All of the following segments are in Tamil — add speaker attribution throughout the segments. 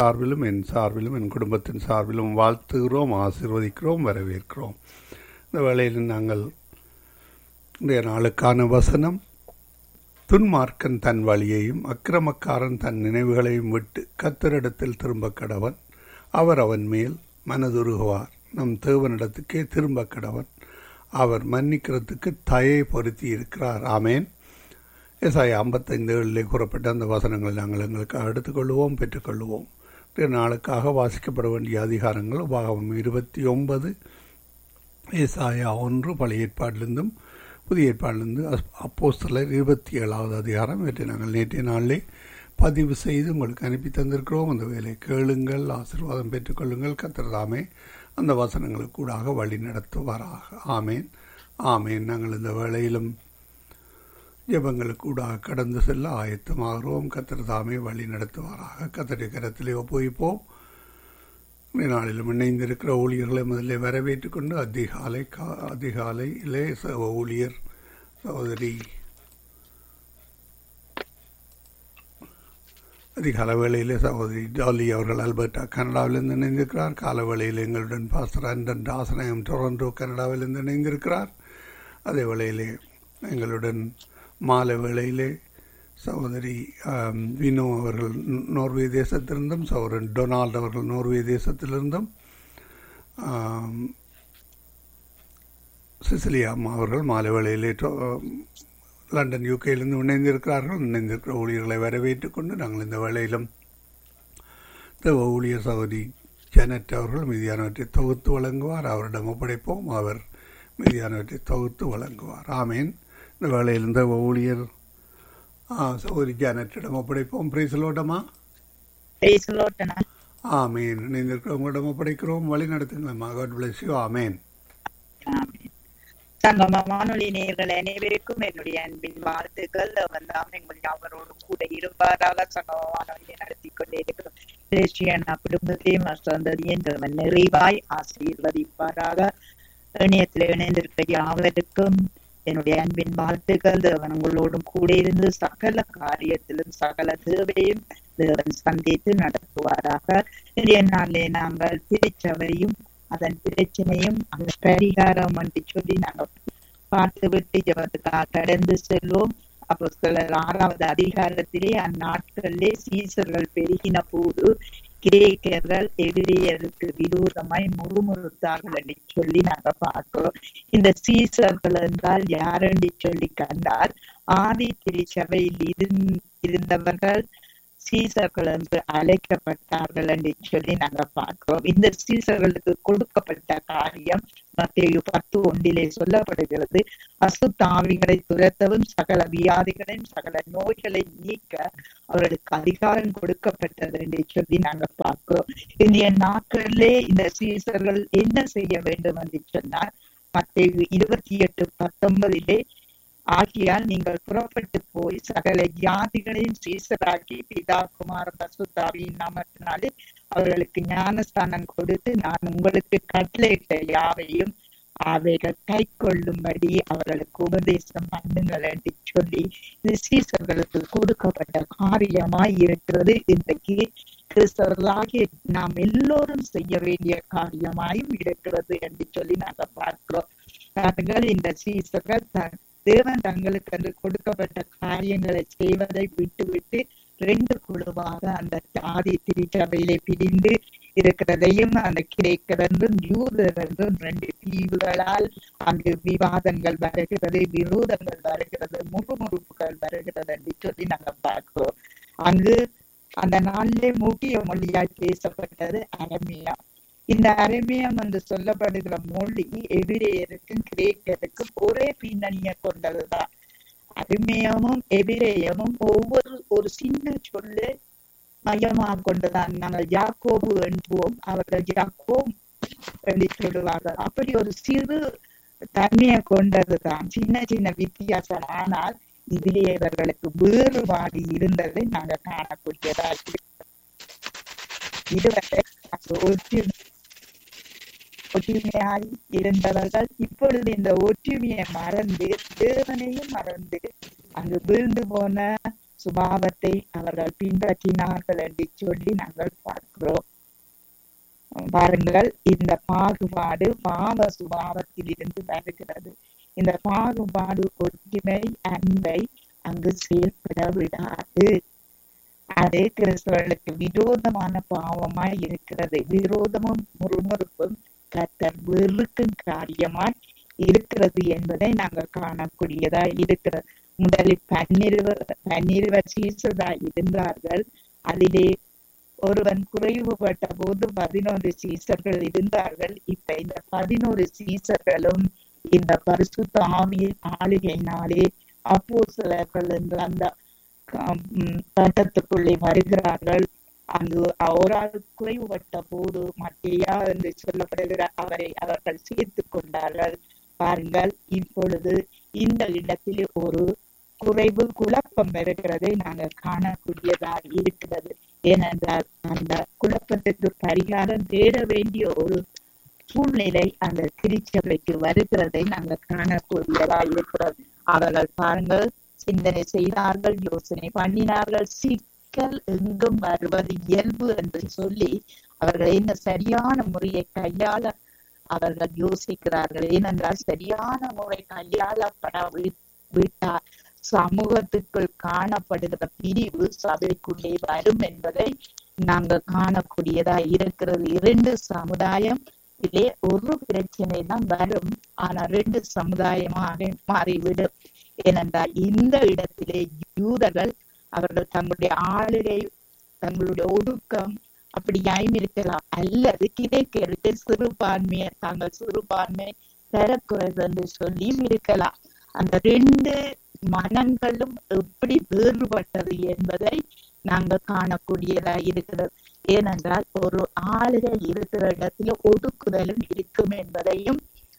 Speaker 1: சார்பிலும் என் சார்பிலும் என் குடும்பத்தின் சார்பிலும் வாழ்த்துகிறோம் ஆசீர்வதிக்கிறோம் வரவேற்கிறோம் இந்த வேளையில் நாங்கள் இன்றைய நாளுக்கான வசனம் துன்மார்க்கன் தன் வழியையும் அக்கிரமக்காரன் தன் நினைவுகளையும் விட்டு கத்தரிடத்தில் திரும்ப கடவன் அவர் அவன் மேல் மனதுருகுவார் நம் தேவனிடத்துக்கே திரும்ப கடவன் அவர் மன்னிக்கிறதுக்கு தயை பொருத்தி இருக்கிறார் ஆமேன் எஸ்ஐ ஐம்பத்தைந்து ஏழிலே கூறப்பட்ட அந்த வசனங்களை நாங்கள் எங்களுக்கு எடுத்துக்கொள்வோம் பெற்றுக்கொள்வோம் இன்றைய நாளுக்காக வாசிக்கப்பட வேண்டிய அதிகாரங்கள் உபாகம் இருபத்தி ஒன்பது ஏசாயா ஒன்று பழைய ஏற்பாட்டிலிருந்தும் புதிய ஏற்பாட்டிலிருந்து அப்போஸ்தலர் இருபத்தி ஏழாவது அதிகாரம் இவற்றை நாங்கள் நேற்றைய நாளிலே பதிவு செய்து உங்களுக்கு அனுப்பி தந்திருக்கிறோம் அந்த வேலை கேளுங்கள் ஆசீர்வாதம் பெற்றுக்கொள்ளுங்கள் கத்திரதாமே அந்த வசனங்களுக்கு கூடாக வழி நடத்துவாராக ஆமேன் ஆமேன் நாங்கள் இந்த வேளையிலும் ஜபங்களுக்கு கூடாக கடந்து செல்ல ஆயத்தமாகிறோம் கத்திரதாமே வழி நடத்துவாராக கத்தடி கரத்திலே ஒப்புவிப்போம் நாளிலும் இணைந்திருக்கிற ஊழியர்களை முதல்ல வரவேற்றுக் கொண்டு அதிகாலை கா அதிகாலையிலே ஊழியர் சகோதரி அதிகால வேளையிலே சகோதரி ஜாலி அவர்கள் அல்பர்டா கனடாவிலிருந்து இணைந்திருக்கிறார் கால வேளையில் எங்களுடன் பாஸ்டர் அண்டன் ராசனயம் டொரண்டோ கனடாவிலிருந்து இணைந்திருக்கிறார் அதே வேளையிலே எங்களுடன் மாலை வேளையிலே சகோதரி வினோ அவர்கள் நோர்வே தேசத்திலிருந்தும் சகோதரன் டொனால்ட் அவர்கள் நோர்வே தேசத்திலிருந்தும் சிசிலியா அம்மா அவர்கள் மாலை வேளையிலே லண்டன் யூகேயிலிருந்து இணைந்திருக்கிறார்கள் இணைந்திருக்கிற ஊழியர்களை வரவேற்றுக் கொண்டு நாங்கள் இந்த வேளையிலும் தேவ ஊழியர் சகோதரி ஜெனட் அவர்கள் மீதியானவற்றை தொகுத்து வழங்குவார் அவரிடம் ஒப்படைப்போம் அவர் மீதியானவற்றை தொகுத்து வழங்குவார் ஆமேன் இந்த வேளையில் இந்த ஊழியர் சகோதரி ஜானட்டிடம் ஒப்படைப்போம் பிரைசலோட்டமா ஆமேன் இணைந்திருக்கிறவங்களிடம் ஒப்படைக்கிறோம் வழி நடத்துங்களம்மா காட் பிளஸ் யூ ஆமேன்
Speaker 2: சங்கம வானொலி நேர்கள் அனைவருக்கும் என்னுடைய அன்பின் வாழ்த்துக்கள் வந்தாம் எங்களுடைய அவரோடு கூட இருப்பாராக சங்கம வானொலியை நடத்தி கொண்டிருக்கிறோம் கிறிஸ்டியனா குடும்பத்தையும் சந்ததியும் நிறைவாய் ஆசீர்வதிப்பாராக இணையத்தில் இணைந்திருக்கிற யாவருக்கும் என்னுடைய அன்பின் வாழ்த்துக்கள் தேவன் உங்களோடும் கூட இருந்து சகல காரியத்திலும் சகல தேவையும் தேவன் சந்தித்து நடத்துவாராக இன்றைய நாளிலே நாங்கள் திருச்சபையும் அதன் பிரச்சனையும் அந்த பரிகாரம் என்று சொல்லி நாங்கள் பார்த்து விட்டு ஜபத்துக்காக கடந்து செல்வோம் அப்போ சிலர் ஆறாவது அதிகாரத்திலே அந்நாட்களிலே சீசர்கள் பெருகின போது கிரேக்கர்கள் எதிரியருக்கு விரோதமாய் முறுமுறுத்தார்கள் என்று சொல்லி நாங்க பார்க்கிறோம் இந்த சீசர்கள் என்றால் யார் என்று சொல்லி கண்டால் ஆதி திருச்சபையில் இருந்தவர்கள் சீசர்கள் என்று அழைக்கப்பட்டார்கள் என்று சொல்லி நாங்க பார்க்கிறோம் இந்த சீசர்களுக்கு கொடுக்கப்பட்ட காரியம் மத்திய பத்து ஒன்றிலே சொல்லப்படுகிறது அசுத்தாவிகளை துரத்தவும் சகல வியாதிகளையும் சகல நோய்களை நீக்க அவர்களுக்கு அதிகாரம் கொடுக்கப்பட்டது என்று சொல்லி நாங்க பார்க்கிறோம் இந்திய நாட்களிலே இந்த சீசர்கள் என்ன செய்ய வேண்டும் என்று சொன்னால் மத்திய இருபத்தி எட்டு பத்தொன்பதிலே ஆகியால் நீங்கள் புறப்பட்டு போய் சகல ஜாதிகளையும் சீசராக்கி பிதா குமார பசுத்தாவியின் நாமத்தினாலே அவர்களுக்கு ஞானஸ்தானம் கொடுத்து நான் உங்களுக்கு கட்டளையிட்ட யாவையும் அவைகள் கை கொள்ளும்படி அவர்களுக்கு உபதேசம் பண்ணுங்கள் என்று சொல்லி இது சீசர்களுக்கு கொடுக்கப்பட்ட காரியமாய் இருக்கிறது இன்றைக்கு கிறிஸ்தவர்களாகிய நாம் எல்லோரும் செய்ய வேண்டிய காரியமாயும் இருக்கிறது என்று சொல்லி நாங்கள் பார்க்கிறோம் இந்த சீசர்கள் தேவன் தங்களுக்கு என்று கொடுக்கப்பட்ட காரியங்களை செய்வதை விட்டுவிட்டு ரெண்டு குழுவாக அந்த ஆதி திருச்சபையிலே பிரிந்து இருக்கிறதையும் அந்த கிரேக்கர் என்றும் யூதர் என்றும் ரெண்டு தீவுகளால் அங்கு விவாதங்கள் வருகிறது விரோதங்கள் வருகிறது முறுமுறுப்புகள் வருகிறது என்று சொல்லி நாங்கள் பார்க்கிறோம் அங்கு அந்த நாளிலே முக்கிய மொழியாய் பேசப்பட்டது அரமியா இந்த அரேமியம் என்று சொல்லப்படுகிற மொழி எபிரேயருக்கும் கிரேக்கருக்கும் ஒரே பின்னணியை கொண்டதுதான் அருமையமும் எபிரேயமும் ஒவ்வொரு ஒரு சின்ன சொல்லு மையமாக கொண்டுதான் நாங்கள் யாக்கோபு என்போம் அவர்கள் யாக்கோம் என்று சொல்லுவார்கள் அப்படி ஒரு சிறு தன்மையை கொண்டதுதான் சின்ன சின்ன வித்தியாசம் ஆனால் இதிலே இவர்களுக்கு வேறுபாடு இருந்ததை நாங்கள் காணக்கூடியதாக இதுவரை ஒற்றுமை ஒற்றுமையாய் இருந்தவர்கள் இப்பொழுது இந்த ஒற்றுமையை மறந்து தேவனையும் மறந்து அங்கு வீழ்ந்து போன சுபாவத்தை அவர்கள் பின்பற்றினார்கள் என்று சொல்லி நாங்கள் பார்க்கிறோம் பார்க்கிறோம் பாருங்கள் இந்த பாகுபாடு பாவ சுபாவத்தில் இருந்து வருகிறது இந்த பாகுபாடு ஒற்றுமை அன்பை அங்கு செயல்பட விடாது அது கிறிஸ்தவர்களுக்கு விரோதமான பாவமாய் இருக்கிறது விரோதமும் முறுமுறுப்பும் கத்தர் வெறுக்கும் காரியமாய் இருக்கிறது என்பதை நாங்கள் காணக்கூடியதா இருக்கிறது முதலில் பன்னிருவ பன்னிருவ சீசதா இருந்தார்கள் அதிலே ஒருவன் குறைவுபட்ட போது பதினோரு சீசர்கள் இருந்தார்கள் இப்ப இந்த பதினோரு சீசர்களும் இந்த பரிசுத்த ஆவியின் ஆளுகையினாலே அப்போ சிலர்கள் என்ற அந்த கட்டத்துக்குள்ளே வருகிறார்கள் அங்கு ஒரு ஆள் குறைவுபட்ட போது மத்தியா என்று சொல்லப்படுகிற அவரை அவர்கள் சேர்த்து கொண்டார்கள் பாருங்கள் இப்பொழுது இந்த இடத்தில் ஒரு குறைவு குழப்பம் வருகிறதை நாங்கள் காணக்கூடியதா இருக்கிறது ஏனென்றால் அந்த குழப்பத்துக்கு பரிகாரம் தேட வேண்டிய ஒரு சூழ்நிலை அந்த திருச்சபைக்கு வருகிறதை நாங்கள் காணக்கூடியதா இருக்கிறது அவர்கள் பாருங்கள் சிந்தனை செய்தார்கள் யோசனை பண்ணினார்கள் சிக்கல் எங்கும் வருவது இயல்பு என்று சொல்லி அவர்கள் என்ன சரியான முறையை கையாள அவர்கள் யோசிக்கிறார்கள் ஏனென்றால் சரியான முறை கையாளப்பட விட்டார் சமூகத்துக்குள் காணப்படுகிற பிரிவு சபைக்குள்ளே வரும் என்பதை நாங்கள் காணக்கூடியதா இருக்கிறது இரண்டு சமுதாயம் இதிலே ஒரு பிரச்சனை தான் வரும் ஆனா ரெண்டு சமுதாயமாக மாறிவிடும் ஏனென்றால் இந்த இடத்திலே யூதர்கள் அவர்கள் தங்களுடைய ஆளுகை தங்களுடைய ஒடுக்கம் அப்படியாயும் இருக்கலாம் அல்லது கிடைக்கிறது சிறுபான்மையை தாங்கள் சிறுபான்மை தரக்குறைவு என்று சொல்லியும் இருக்கலாம் அந்த ரெண்டு மனங்களும் எப்படி வேறுபட்டது என்பதை நாங்கள் காணக்கூடியதா இருக்கிறது ஏனென்றால் ஒரு ஆளுகை இருக்கிற இடத்துல ஒடுக்குதலும் இருக்கும் என்பதையும்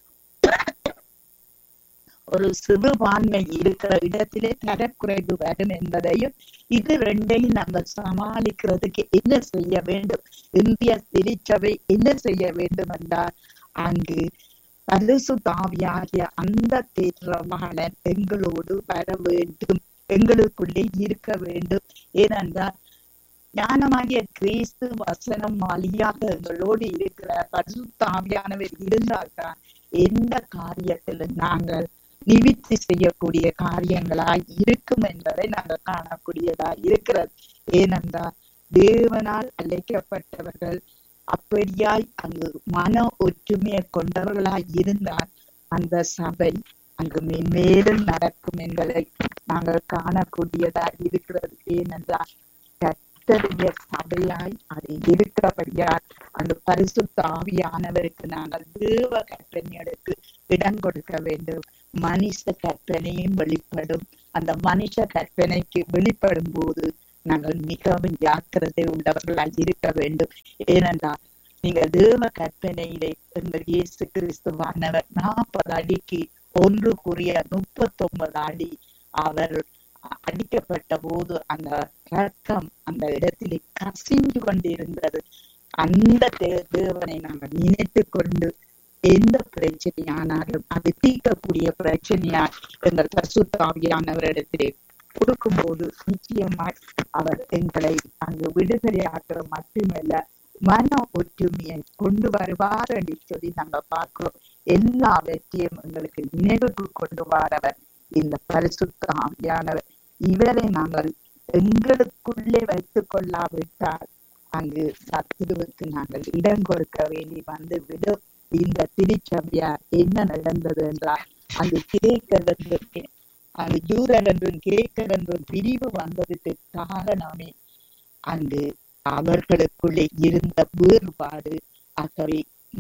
Speaker 2: ஒரு சிறுபான்மை இருக்கிற இடத்திலே தரக்குறைவு வரும் என்பதையும் இது ரெண்டையும் நம்ம சமாளிக்கிறதுக்கு என்ன செய்ய வேண்டும் இந்திய திருச்சபை என்ன செய்ய வேண்டும் என்றால் அங்கு பரிசு தாவியாகிய அந்த தேற்றமாளன் எங்களோடு வர வேண்டும் எங்களுக்குள்ளே இருக்க வேண்டும் ஏனென்றால் ஞானமாகிய கிறிஸ்து வசனம் வழியாக எங்களோடு இருக்கிற பரிசுத்தாவியானவர் இருந்தால்தான் எந்த காரியத்திலும் நாங்கள் நிவித்தி செய்யக்கூடிய காரியங்களாய் இருக்கும் என்பதை நாங்கள் காணக்கூடியதா இருக்கிறது ஏனென்றால் தேவனால் அழைக்கப்பட்டவர்கள் அப்படியாய் அங்கு மன ஒற்றுமையை கொண்டவர்களாய் இருந்தால் அந்த சபை அங்கு மேலும் நடக்கும் என்பதை நாங்கள் காணக்கூடியதா இருக்கிறது ஏனென்றால் கத்தருடைய சபையாய் அது இருக்கிறபடியால் அந்த பரிசுத்த ஆவியானவருக்கு நாங்கள் தேவ கற்பனைகளுக்கு இடம் கொடுக்க வேண்டும் மனுஷ கற்பனையும் வெளிப்படும் அந்த மனுஷ கற்பனைக்கு வெளிப்படும் போது நாங்கள் மிகவும் ஜாக்கிரதை உள்ளவர்களாய் இருக்க வேண்டும் ஏனென்றால் நீங்க தேவ கற்பனையிலே எங்கள் இயேசு கிறிஸ்துவானவர் நாற்பது அடிக்கு ஒன்று குறிய முப்பத்தி ஒன்பது அடி அவர் அடிக்கப்பட்ட போது அந்த ரத்தம் அந்த இடத்திலே கசிந்து கொண்டிருந்தது அந்த தேவனை நாங்கள் நினைத்து கொண்டு எந்த பிரச்சனையானாலும் அது தீர்க்கக்கூடிய பிரச்சனையா எங்கள் பசுத்தாவியானவரிடத்திலே கொடுக்கும்போது நிச்சயமாய் அவர் எங்களை அங்கு விடுதலையாக்குற மட்டுமல்ல மன ஒற்றுமையை கொண்டு வருவார் என்று சொல்லி நாங்க பார்க்கிறோம் எல்லாவற்றையும் எங்களுக்கு நினைவுக்கு கொண்டு வரவர் இந்த பரிசுத்த ஆவியானவர் இவரை நாங்கள் எங்களுக்குள்ளே வைத்துக் கொள்ளாவிட்டால் அங்கு சத்துருவுக்கு நாங்கள் இடம் கொடுக்க வேண்டி வந்து விடும் இந்த திருச்சபையார் என்ன நடந்தது என்றால் அந்த கிரேக்கர் என்றும் அந்த யூதர் என்றும் கிரேக்கர் என்றும் பிரிவு வந்ததுக்கு காரணமே அங்கு அவர்களுக்குள்ளே இருந்த வேறுபாடு ஆகவே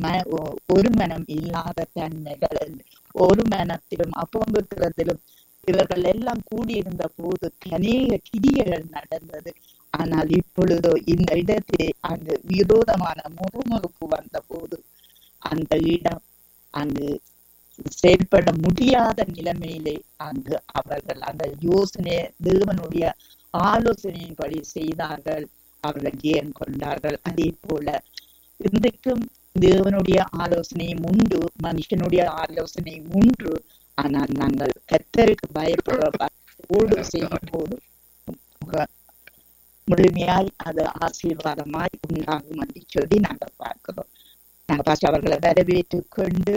Speaker 2: ஒரு மனம் இல்லாத தன்மைகள் ஒரு மனத்திலும் அப்பம்புக்கிறதிலும் இவர்கள் எல்லாம் கூடியிருந்த போது அநேக கிரியைகள் நடந்தது ஆனால் இப்பொழுதோ இந்த இடத்திலே அங்கு விரோதமான முறுமுறுப்பு வந்த போது அந்த இடம் அங்கு செயல்பட முடியாத நிலைமையிலே அங்கு அவர்கள் அந்த யோசனை தேவனுடைய ஆலோசனையின்படி செய்தார்கள் அவர்கள் ஜெயம் கொண்டார்கள் அதே போல இன்றைக்கும் தேவனுடைய ஆலோசனையும் உண்டு மனுஷனுடைய ஆலோசனையும் உண்டு ஆனால் நாங்கள் கத்தருக்கு பயப்படுற ஓடு செய்யும் போது முழுமையாய் அது ஆசீர்வாதமாய் உண்டாகும் என்று சொல்லி நாங்கள் பார்க்கிறோம் நாங்கள் பாஸ்டர் அவர்களை வரவேற்றுக் கொண்டு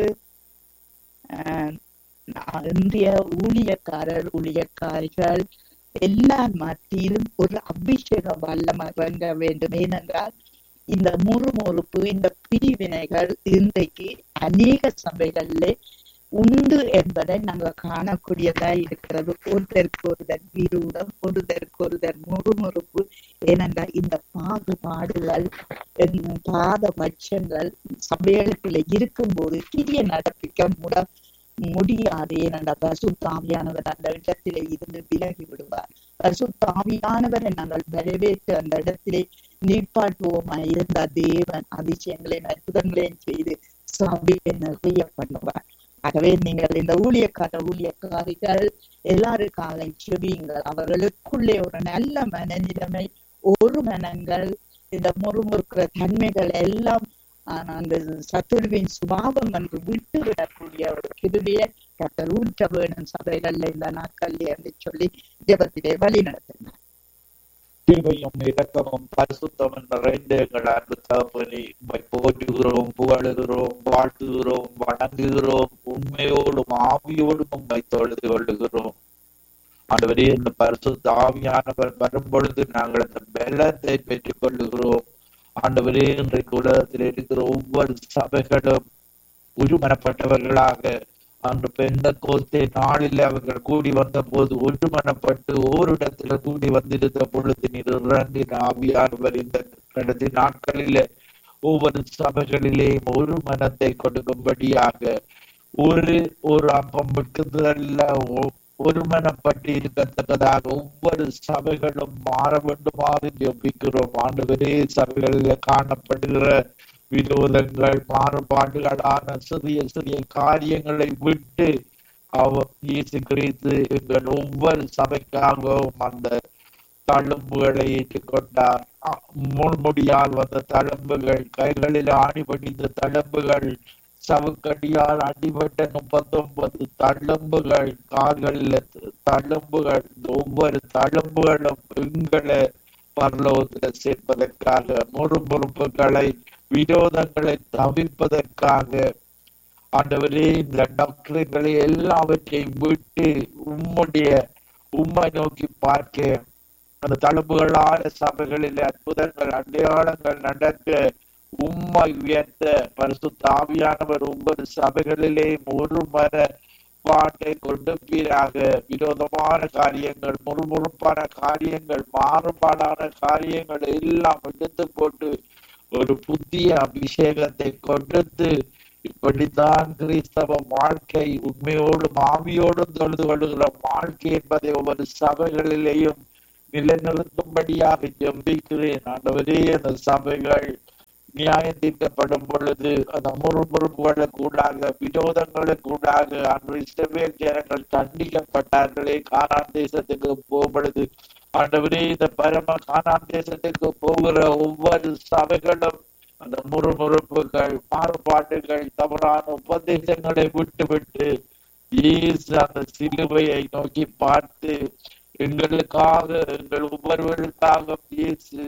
Speaker 2: ஆஹ், நான் இந்திய ஊழியக்காரர் ஊழியக்காரிகள் எல்லார் மத்தியிலும் ஒரு அபிஷேக வல்லமை இறங்க வேண்டும் ஏனென்றால் இந்த முறுமுறுப்பு இந்த பிரிவினைகள் இன்றைக்கு அநேக சபைகளிலே உண்டு என்பதை நாங்கள் காணக்கூடியதா இருக்கிறது ஒருத்தருக்கு ஒருத்தர் விரோதம் ஒருத்தருக்கு ஒருத்தர் முறுமுறுப்பு ஏனென்றால் இந்த பாகுபாடுகள் இந்த பாதபட்சங்கள் சபைகளுக்குள்ள இருக்கும்போது கிரிய நடப்பிக்க முட முடியாது ஏனென்றால் பரிசுத்தாவியானவர் அந்த இடத்திலே இருந்து விலகி விடுவார் பரிசுத்தாவியானவரை நாங்கள் வரவேற்று அந்த இடத்திலே நீப்பாட்டுவோமா இருந்த தேவன் அதிசயங்களையும் அற்புதங்களையும் செய்து சபையை நிறைய பண்ணுவார் ஆகவே நீங்கள் இந்த ஊழியக்கார ஊழியக்காரிகள் எல்லாருக்காக செவியுங்கள் அவர்களுக்குள்ளே ஒரு நல்ல மனநிலைமை ஒரு மனங்கள் இந்த முறுமுறுக்கிற தன்மைகள் எல்லாம் ஆஹ், அந்த சத்துருவின் சுபாவம் என்று விட்டு விடக்கூடிய ஒரு கிருபியை கத்தர் ஊற்ற வேணும் சபைகள்ல இந்த நாட்கள்ல என்று சொல்லி ஜெபத்திலே வழி நடத்தினார்
Speaker 3: கிருபையும் இரக்கமும் பரிசுத்தமும் நிறைந்த எங்கள் அன்பு தகப்பனே உம்மை போற்றுகிறோம் புகழுகிறோம் வாழ்த்துகிறோம் வணங்குகிறோம் உண்மையோடும் ஆவியோடும் உம்மை தொழுது கொள்ளுகிறோம் ஆண்டவரே இந்த பரிசுத்த ஆவியானவர் வரும் பொழுது நாங்கள் அந்த பலத்தை பெற்றுக் கொள்ளுகிறோம் ஆண்டவரே இன்றைக்கு உலகத்தில் இருக்கிற ஒவ்வொரு சபைகளும் ஒருமனப்பட்டவர்களாக அன்று பெண்ட கோத்தே நாளில் அவர்கள் கூடி வந்த போது ஒருமனப்பட்டு ஓரிடத்துல கூடி வந்திருந்த பொழுது நீர் இறங்கின ஆவியானவர் இந்த கடந்த நாட்களிலே ஒவ்வொரு சபைகளிலேயும் ஒரு மனத்தை கொடுக்கும்படியாக ஒரு ஒரு அப்பம் விற்குதல்ல ஒரு மனப்பட்டு இருக்கத்தக்கதாக ஒவ்வொரு சபைகளும் மாற வேண்டுமாறு ஜெபிக்கிறோம் ஆண்டவரே சபைகளில் காணப்படுகிற விரோதங்கள் மாறுபாடுகளான சிறிய சிறிய காரியங்களை விட்டு அவர் இயேசு கிறிஸ்து எங்கள் ஒவ்வொரு சபைக்காகவும் அந்த தழும்புகளை ஏற்றுக்கொண்டார் அ- முள்முடியால் வந்த தழும்புகள் கைகளில் ஆணிபடிந்த தழும்புகள் சவுக்கடியால் அடிபட்ட முப்பத்தொன்பது தழும்புகள் கால்களில் தழும்புகள் இந்த ஒவ்வொரு தழும்புகளும் எங்களை பரலோகத்தில் சேர்ப்பதற்காக முறுமுறுப்புகளை விரோதங்களை தவிர்ப்பதற்காக ஆண்டவரே இந்த டாக்டர்களை எல்லாவற்றையும் விட்டு உம்முடைய உம்மை நோக்கி பார்க்க அந்த தழும்புகளான சபைகளில் அற்புதங்கள் அடையாளங்கள் நடக்க உம்மை உயர்த்த பரிசுத்த ஆவியானவர் ஒவ்வொரு சபைகளிலே ஒரு மர பாட்டை கொடுப்பீராக விரோதமான காரியங்கள் முறுமுறுப்பான காரியங்கள் மாறுபாடான காரியங்கள் எல்லாம் எடுத்து போட்டு ஒரு புதிய அபிஷேகத்தை கொடுத்து இப்படித்தான் கிறிஸ்தவ வாழ்க்கை உண்மையோடும் ஆவியோடும் தொழுது கொள்ளுகிற வாழ்க்கை என்பதை ஒவ்வொரு சபைகளிலேயும் நிலைநிறுத்தும்படியாக ஜெபிக்கிறேன் ஆண்டவரே அந்த சபைகள் நியாயம் தீர்க்கப்படும் பொழுது அந்த முறுமுறுப்புகளுக்கு கூடாக விரோதங்களுக்கு கூடாக அன்று இஸ்ரவேல் ஜனங்கள் தண்டிக்கப்பட்டார்களே கானான் தேசத்துக்கு போகும்பொழுது ஆண்டவரே இந்த பரம கானான் தேசத்துக்கு போகிற ஒவ்வொரு சபைகளும் அந்த முறுமுறுப்புகள் மாறுபாடுகள் தவறான உபதேசங்களை விட்டு விட்டு இயேசு அந்த சிலுவையை நோக்கி பார்த்து எங்களுக்காக எங்கள் ஒவ்வொருவருக்காக இயேசு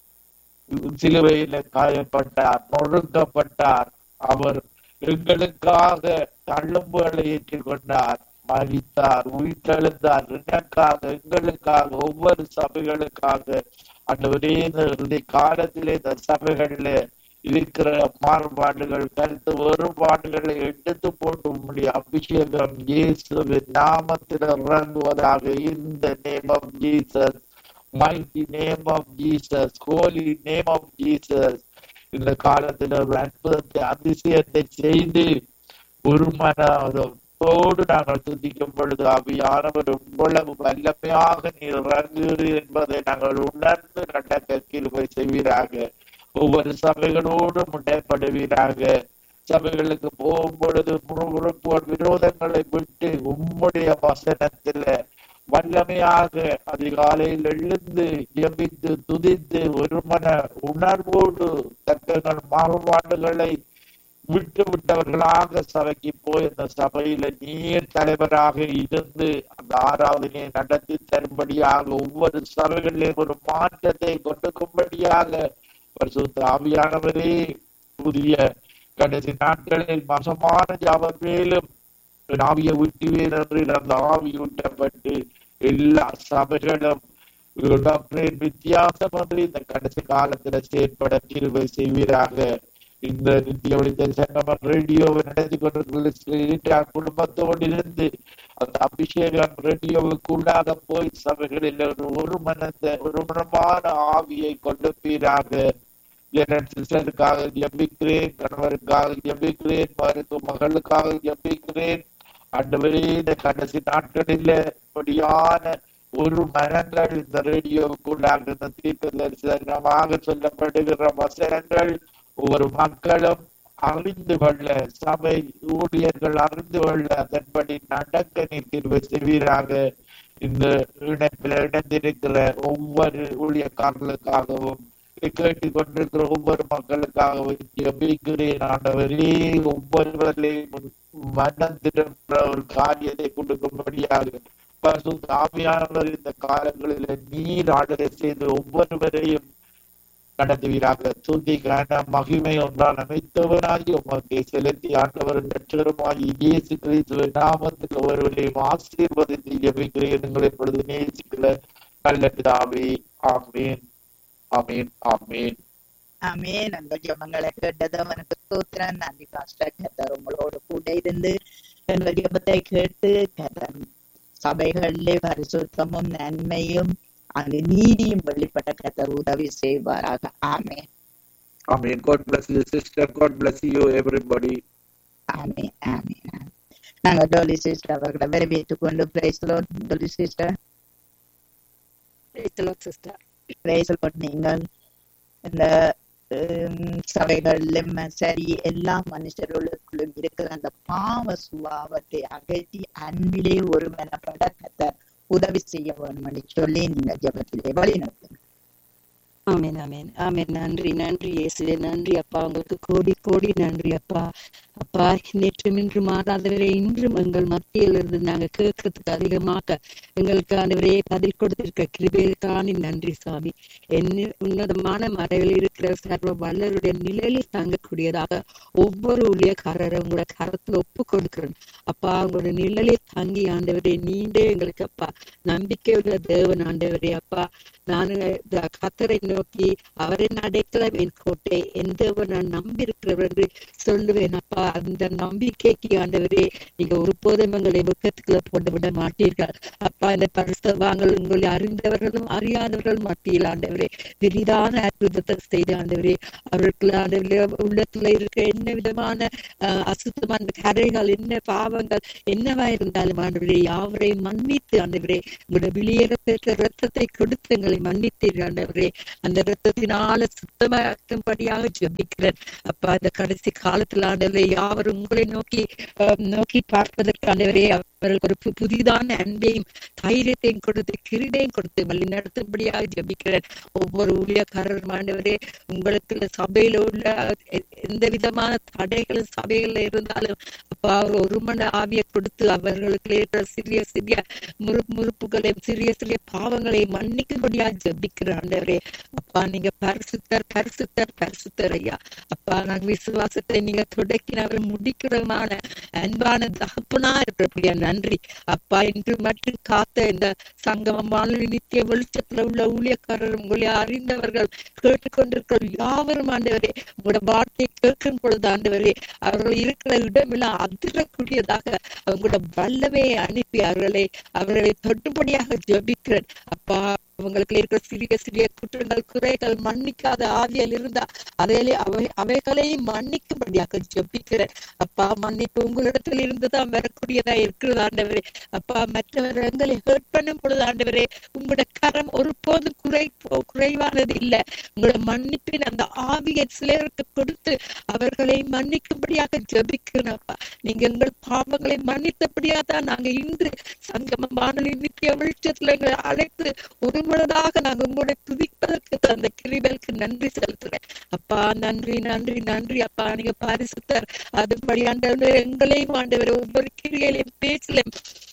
Speaker 3: சிலுவையில காயப்பட்டார் நொறுக்கப்பட்டார் அவர் எங்களுக்காக தள்ளும்புகளை ஏற்றுக்கொண்டார் மறித்தார் உயிர்த்தெழுந்தார் எனக்காக எங்களுக்காக ஒவ்வொரு சபைகளுக்காக ஆண்டவரே இந்த இந்த காலத்திலே இந்த சபைகளில இருக்கிற மாறுபாடுகள் கருத்து வேறுபாடுகளை எடுத்து போட்டு உம்முடைய அபிஷேகம் இயேசுவின் நாமத்தில் இறங்குவதாக இந்த name of Jesus mighty name of Jesus, holy name of Jesus. இந்த காலத்தில் ஒரு அற்புதத்தை அதிசயத்தை செய்து ஒரு மனத்தோடு நாங்கள் துதிக்கும் பொழுது அவையானவர் இவ்வளவு வல்லமையாக நீர் இறங்குகிறீர் என்பதை நாங்கள் உணர்ந்து நடக்க கிருபை செய்வீராக ஒவ்வொரு சபைகளோடும் முட்டைப்படுவீராக சபைகளுக்கு போகும் பொழுது முறுமுறுப்புகள் விரோதங்களை விட்டு உம்முடைய வசனத்துல வல்லமையாக அதிகாலையில் எழுந்து ஜெபித்து துதித்து ஒரு மன உணர்வோடு தங்கள் மாறுபாடுகளை விட்டு விட்டவர்களாக சபைக்கு போய் அந்த சபையில நீர் தலைவராக இருந்து அந்த ஆராதனையை நடத்தி தரும்படியாக ஒவ்வொரு சபைகளிலும் ஒரு மாற்றத்தை கொண்டுக்கும்படியாக பரிசுத்த ஆவியானவரே புதிய கடைசி நாட்களில் மசமான ஜாபம் மேலும் என் ஆவியை விட்டுவேன் என்று அந்த ஆவி ஊட்டப்பட்டு எல்லா சபைகளும் டாக்டரின் வித்தியாசம் என்று இந்த கடைசி காலத்துல செயற்பட கிருபை செய்வீராக இந்த நித்திய ஒளித்த சங்கமம் ரேடியோவை நடத்தி கொண்டிருக்கிற குடும்பத்தோடு இருந்து அந்த அபிஷேகம் ரேடியோவுக்குள்ளாக போய் சபைகளில் ஒரு ஒரு மனந்த ஒரு மனமான ஆவியை கொடுப்பீராக என் சிஸ்டருக்காக ஜபிக்கிறேன் கணவருக்காக ஜபிக்கிறேன் மருத்துவ மகளுக்காக ஜபிக்கிறேன் ஆண்டவரே இந்த கடைசி நாட்களில் இப்படியான ஒரு மரங்கள் இந்த ரேடியோவுக்குள்ளாக இந்த தீர்க்க தரிசனமாக சொல்லப்படுகிற வசனங்கள் ஒவ்வொரு மக்களும் அறிந்து கொள்ள சபை ஊழியர்கள் அறிந்து கொள்ள அதன்படி நடக்க நீர் செய்வீராக இந்த இணைப்பில் இணைந்திருக்கிற ஒவ்வொரு ஊழியக்காரர்களுக்காகவும் கேட்டுக் கொண்டிருக்கிற ஒவ்வொரு மக்களுக்காகவும் ஜபிக்கிறேன் ஆண்டவரே ஒவ்வொருவர்களையும் மனம் திரும்ப ஒரு காரியத்தை கொடுக்கும்படியாக பரிசுத்த ஆவியானவர் இந்த காலங்களில் நீர் ஆளுகை செய்து ஒவ்வொருவரையும் நடத்துவீராக துதி கன மகிமை ஒன்றால் அமைத்தவனாகி உமக்கு செலுத்தி ஆண்டவர் நட்சரமாகி இயேசு கிறிஸ்துவின் நாமத்தில் ஒருவரையும் ஆசீர்வதித்து ஜபிக்கிறேன் எங்களை இப்பொழுது நேசிக்கிற நல்ல பிதாவே ஆமேன் ஆமேன் ஆமேன்
Speaker 2: ஆமென் அந்த ஜெபங்களை கேட்டது அவனுக்கு ஸ்தோத்திரம் நன்றி பாஸ்டர் கத்தர் உங்களோடு கூட இருந்து எங்கள் ஜெபத்தை கேட்டு கத்தர் சபைகளிலே பரிசுத்தமும் நன்மையும் அங்கு நீதியும் வெளிப்பட்ட கத்தர் உதவி செய்வாராக ஆமென்
Speaker 3: ஆமேன் God bless you sister God bless you everybody
Speaker 2: ஆமென் ஆமென் ஆமென். நாங்க டோலி சிஸ்டர் அவர்களை வரவேற்றுக் கொண்டு praise Dolly sister
Speaker 4: sister
Speaker 2: praise நீங்கள் இந்த ஹம், சபைகளிலும் சரி எல்லா மனுஷர்களுக்குள்ளும் இருக்கிற அந்த பாவ சுபாவத்தை அகற்றி அன்பிலே ஒருவனப்பட கத்த உதவி செய்ய வேணும்னு சொல்லி நீங்க ஜெபத்திலே வழி நடத்துங்க
Speaker 4: ஆமென் ஆமென் ஆமென் நன்றி நன்றி இயேசுவே நன்றி அப்பா உங்களுக்கு கோடி கோடி நன்றி அப்பா அப்பா நேற்றும் இன்று மாறாதவரே இன்றும் எங்கள் மத்தியில் இருந்து நாங்க கேட்கறதுக்கு அதிகமாக எங்களுக்கு ஆண்டவரே பதில் கொடுத்திருக்க கிருபைக்கான நன்றி சாமி என்ன உன்னதமான மறைவில் இருக்கிற சர்வ வல்லருடைய நிலையில் தங்கக்கூடியதாக ஒவ்வொரு ஊழியக்காரரும் கூட கரத்துல ஒப்பு கொடுக்கிறேன் அப்பா உங்களோட நிழலில் தங்கி ஆண்டவரே நீண்டே எங்களுக்கு அப்பா நம்பிக்கை உள்ள தேவன் ஆண்டவரே அப்பா நான் கத்தரை நோக்கி அவரின் அடைக்கலம் என் கோட்டை என் தேவன் நான் நம்பி இருக்கிறவர் என்று சொல்லுவேன் அப்பா அந்த நம்பிக்கைக்கு ஆண்டவரே நீங்க ஒருபோதும் எங்களை வெக்கத்துக்குள்ள போட்டு விட மாட்டீர்கள் அப்பா இந்த பரிசுத்தவாங்கள் உங்களை அறிந்தவர்களும் அறியாதவர்கள் மத்தியில் ஆண்டவரே பெரிதான அற்புதத்தை செய்த ஆண்டவரே அவர்களுக்கு ஆண்டவரே உள்ளத்துல இருக்க என்ன விதமான அஹ், அசுத்தமான கரைகள் என்ன பாவங்கள் என்னவா இருந்தாலும் ஆண்டவரே யாவரையும் மன்னித்து ஆண்டவரே உங்களுடைய வெளியேற பெற்ற ரத்தத்தை கொடுத்து எங்களை மன்னித்தீர் ஆண்டவரே அந்த ரத்தத்தினால சுத்தமாக்கும்படியாக ஜெபிக்கிறேன் அப்பா இந்த கடைசி காலத்துல ஆண்டவரே யாவரும் உங்களை நோக்கி அஹ், நோக்கி பார்ப்பதற்கு ஆண்டவரே அவர்களுக்கு ஒரு பு- புதிதான அன்பையும் தைரியத்தையும் கொடுத்து கிருடையும் கொடுத்து வழி நடத்தும்படியாக ஜெபிக்கிறேன் ஒவ்வொரு ஊழியக்காரரும் ஆண்டவரே உங்களுக்கு சபையில உள்ள எ- எந்த விதமான தடைகளும் சபைகள்ல இருந்தாலும் அப்பா அவர் ஒரு மணி ஆவியை கொடுத்து அவர்களுக்கு ஏற்ற சிறிய சிறிய முறு முறுப்புகளையும் சிறிய சிறிய பாவங்களை மன்னிக்கும்படியா ஜெபிக்கிற ஆண்டவரே அப்பா நீங்க பரிசுத்தர் பரிசுத்தர் பரிசுத்தர் ஐயா அப்பா நாங்க விசுவாசத்தை நீங்க தொடக்கினவர் முடிக்கிறமான அன்பான தகப்பனா இருக்கிறபடியா நன்றி அப்பா இன்று மட்டும் காத்த இந்த சங்கமம் வானொலி நித்திய வெளிச்சத்துல உள்ள ஊழியக்காரர் உங்களை அறிந்தவர்கள் கேட்டுக்கொண்டிருக்கிற யாவரும் ஆண்டவரே உங்களோட வார்த்தையை கேட்கும் பொழுது ஆண்டவரே அவர்கள் இருக்கிற இடமெல்லாம் அதிரக்கூடியதாக அவங்களோட வல்லமையை அனுப்பி அவர்களை அவர்களை தொட்டுபடியாக ஜெபிக்கிறேன் அப்பா அவங்களுக்கு இருக்கிற சிறிய சிறிய குற்றங்கள் குறைகள் மன்னிக்காத ஆவியல் இருந்தா அவைகளை அவை அவைகளையும் மன்னிக்கும்படியாக ஜெபிக்கிறேன் அப்பா மன்னிப்பு உங்களிடத்தில் இருந்துதான் வரக்கூடியதா இருக்கிறது ஆண்டவரே அப்பா மற்றவர் எங்களை ஹேர்ட் பண்ணும் பொழுது ஆண்டவரே உங்களோட கரம் ஒருபோதும் குறை குறைவானது இல்லை உங்களோட மன்னிப்பின் அந்த ஆவியை சிலருக்கு கொடுத்து அவர்களை மன்னிக்கும்படியாக ஜெபிக்கிறேன் அப்பா நீங்க எங்கள் பாவங்களை மன்னித்தபடியா தான் நாங்க இன்று சங்கம வானொலி நித்திய வெளிச்சத்துல எங்களை அழைத்து ஒரு முழுதாக நாங்க உங்களுடைய துதிப்பதற்கு தந்த கிருபைக்கு நன்றி செலுத்துறேன் அப்பா நன்றி நன்றி நன்றி அப்பா நீங்க பாரிசுத்தர் அதுபடி ஆண்டவர் எங்களையும் ஆண்டவர் ஒவ்வொரு கிரியையிலையும் பேச்சிலையும்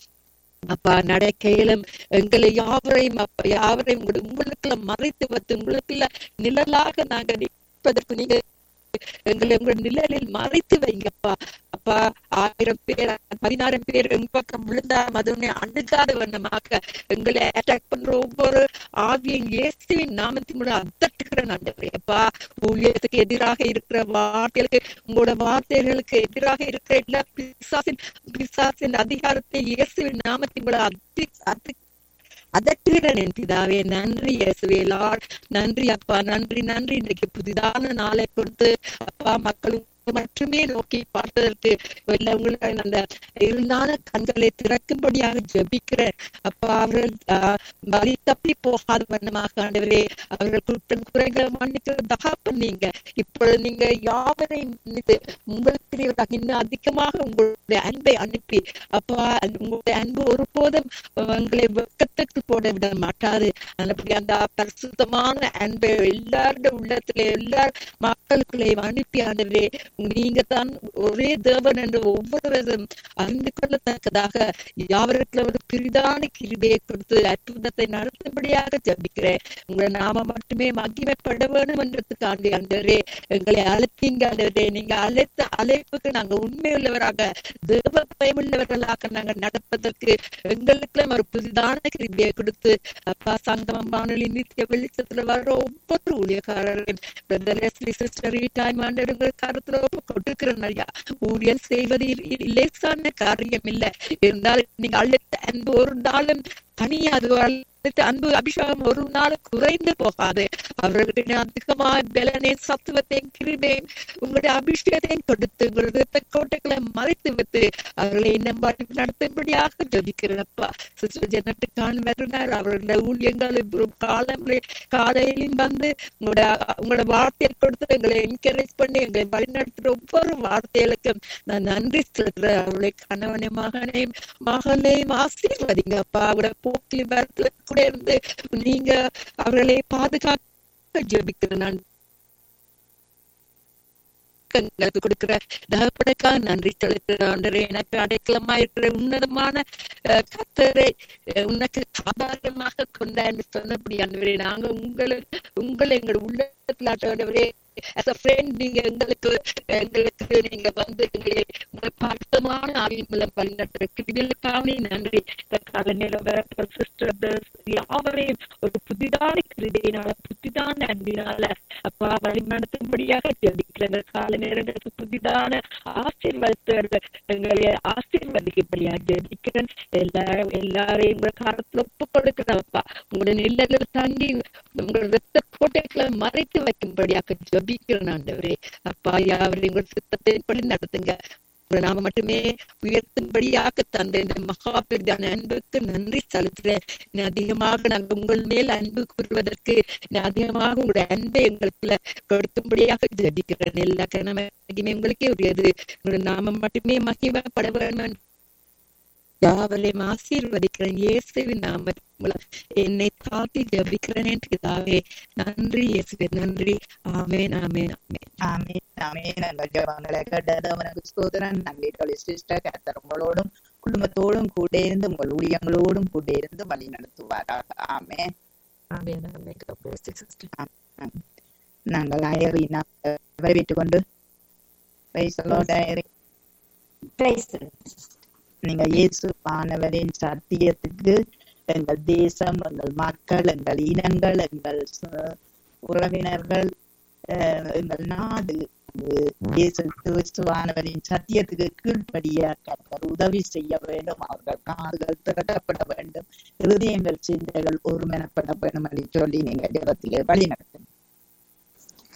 Speaker 4: அப்பா நடக்கையிலும் எங்களை யாவரையும் அப்பா யாவரையும் உங்களு- உங்களுக்குள்ள மறைத்து வைத்து உங்களுக்குள்ள நிழலாக நாங்க நிற்பதற்கு நீங்க எங்களை உங்கள் நிழலில் மறைத்து வைங்கப்பா அப்பா ஆயிரம் பேர் பதினாயிரம் பேர் எங்க பக்கம் விழுந்தா மதுனை அணுகாத வண்ணமாக எங்களை அட்டாக் பண்ற ஒவ்வொரு ஆவியின் இயேசுவின் நாமத்தின் மூலம் அத்தட்டுகிற நன்றி அப்பா ஊழியத்துக்கு எதிராக இருக்கிற வார்த்தைகளுக்கு உங்களோட வார்த்தைகளுக்கு எதிராக இருக்கிற எல்லா பிசாசின் பிசாசின் அதிகாரத்தை இயேசுவின் நாமத்தின் மூலம் அத்தி அத்தி அதட்டுகிறேன் என் பிதாவே நன்றி இயேசுவே லார்ட் நன்றி அப்பா நன்றி நன்றி இன்றைக்கு புதிதான நாளை கொடுத்து அப்பா மக்களும் மட்டுமே நோக்கி பார்த்ததற்கு எல்லா உங்களுடைய அந்த இருந்தான கண்களை திறக்கும்படியாக ஜெபிக்கிறேன் அப்பா அவர்கள் ஆஹ், வழி தப்பி போகாத வண்ணமாக ஆண்டவரே அவர்கள் குற்றம் குறைகளை மன்னிக்கிற தகப்பன் இப்பொழுது நீங்க யாவரையும் மன்னித்து உங்களுக்கு இன்னும் அதிகமாக உங்களுடைய அன்பை அனுப்பி அப்பா அந்த உங்களுடைய அன்பு ஒருபோதும் உங்களை வெக்கத்துக்கு போட விட மாட்டாது அப்படி அந்த பரிசுத்தமான அன்பை எல்லாருடைய உள்ளத்துல எல்லா மக்களுக்குள்ளே அனுப்பி ஆண்டவரே நீங்க தான் ஒரே தேவன் என்று ஒவ்வொருவரும் அறிந்து கொள்ளத்தக்கதாக யாவருக்கு ஒரு பிரிதான கிருபையை கொடுத்து அற்புதத்தை நடத்தும்படியாக ஜபிக்கிறேன் உங்களை நாம மட்டுமே மகிமைப்பட வேணும் என்றதுக்காண்டி ஆண்டவரே எங்களை அழைத்தீங்க ஆண்டவரே நீங்க அழைத்த அழைப்புக்கு நாங்க உண்மையுள்ளவராக தேவ பயமுள்ளவர்களாக நாங்க நடப்பதற்கு எங்களுக்குள்ள ஒரு புதிதான கிருபியை கொடுத்து அப்பா சங்கமம் வானொலி நித்திய வெளிச்சத்துல வர்ற ஒவ்வொரு ஊழியக்காரரையும் பிரதர் லெஸ்லி சிஸ்டர் டைம் ஆண்டவர்கள் கருத்துல ஒப்பு கொடுக்கிறேன் ஐயா ஊழியர் செய்வது இ- இ- லேசான காரியம் இல்லை இருந்தாலும் நீங்க அழைத்த அன்பு ஒரு நாளும் தனியாது அழைத்த அன்பு அபிஷேகம் ஒரு நாள் குறைந்து போகாது அவர்களுக்கு அதிகமாக பலனை சத்துவத்தையும் கிருபையும் உங்களுடைய அபிஷேகத்தையும் கொடுத்து உங்களுடைய இரத்த கோட்டைகளை மறைத்து வைத்து அவர்களை இன்னும் வழி நடத்தும்படியாக ஜபிக்கிறப்பா சிஸ்டர் ஜெனட்டு கான் வருகிறார் அவர்களுடைய ஊழியங்கள் இப்போ காலங்களை காலையிலும் வந்து உங்களோட உங்களோட வார்த்தையை கொடுத்து எங்களை என்கரேஜ் பண்ணி எங்களை வழிநடத்துற ஒவ்வொரு வார்த்தைகளுக்கும் நான் நன்றி செலுத்துறேன் அவருடைய கணவனை மகனையும் மகளையும் ஆசீர்வதிங்கப்பா அவரோட போக்கில் வரத்துல கூட இருந்து நீங்க அவர்களை பாதுகாக்க ஜெபிக்கிறேன் நான் எங்களுக்கு கொடுக்கிற தகப்பனுக்காக நன்றி செலுத்துகிறேன் ஆண்டவரே. எனக்கு அடைக்கலமா இருக்கிற உன்னதமான அஹ், கர்த்தரை அஹ், உனக்கு சாதாரணமாக கொண்டாண்டு சொன்னபடி ஆண்டவரே நாங்க உங்களுக்கு உங்களை எங்கள் உள்ளத்துல ஆண்டவரே as a friend நீங்க எங்களுக்கு எங்களுக்கு நீங்க வந்து எங்களை உங்களை பரிசுத்தமான ஆவியின் மூலம் வழிநடத்துற கிருபைகளுக்காக நன்றி இந்த கால நிலவர சிஸ்டர் யாவரையும் ஒரு புதிதான கிருபையினால புதிதான அன்பினால அப்பா வழி நடத்தும்படியாக ஜெபிக்கிற இந்த கால நேரங்களுக்கு புதிதான ஆசீர்வாதத்தை எங்களை ஆசீர்வதிக்கும்படியாக ஜெபிக்கிறேன் எல்லாரும் எல்லாரையும் உங்க காலத்துல ஒப்பு கொடுக்கிறப்பா உங்களுடைய நிலைகள் தங்கி உங்கள் ரத்த கோட்டைகளை மறைத்து வைக்கும்படியாக ஜபிக்கிறேன் ஆண்டவரே அப்பா யாவரையும் உங்கள் சித்தத்தின்படி நடத்துங்க உங்களை நாம மட்டுமே உயர்த்தும்படியாக தந்த இந்த மகாபிரிதான அன்புக்கு நன்றி செலுத்துறேன் இன்னும் அதிகமாக நாங்கள் உங்கள் மேல் அன்பு கூறுவதற்கு இன்னும் அதிகமாக உங்களுடைய அன்பை எங்களுக்குள்ள கொடுக்கும்படியாக ஜபிக்கிறேன் எல்லா கிழமையுமே உங்களுக்கே உரியது உங்களுடைய நாமம் மட்டுமே மகிமைப்பட வேண்டும் யாவரையும் ஆசீர்வதிக்கிறேன் இயேசுவின் நாமத்தின் மூலம் என்னை தாத்தி ஜபிக்கிறேன் என் பிதாவே நன்றி இயேசுவே நன்றி ஆமென் ஆமென் ஆமென்
Speaker 2: ஆமென் ஆமென் எங்கள் ஜெபங்களை கேட்டது அவனுக்கு ஸ்தோத்திரம் நன்றி தொழில் சிஸ்டர் கர்த்தர் உங்களோடும் குடும்பத்தோடும் கூட இருந்து உங்கள் ஊழியங்களோடும் கூட இருந்து வழி நடத்துவாராக ஆமென்
Speaker 4: ஆமென் ஆமென் God bless you, sister.
Speaker 2: நாங்கள் அயரினா வரவேற்றுக் கொண்டு Praise the Lord, அயரி. நீங்க இயேசு ஆனவரின் சத்தியத்துக்கு எங்கள் தேசம் எங்கள் மக்கள் எங்கள் இனங்கள் எங்கள் ச- உறவினர்கள் அஹ், எங்கள் நாடு அஹ், இயேசு கிறிஸ்துவானவரின் சத்தியத்துக்கு கீழ்ப்படிய கர்த்தர் உதவி செய்ய வேண்டும் அவர்கள் காதுகள் திறக்கப்பட வேண்டும் இருதயங்கள் சிந்தைகள் ஒருமனப்பட வேண்டும் என்று சொல்லி நீங்க ஜெபத்திலே வழி நடத்தும்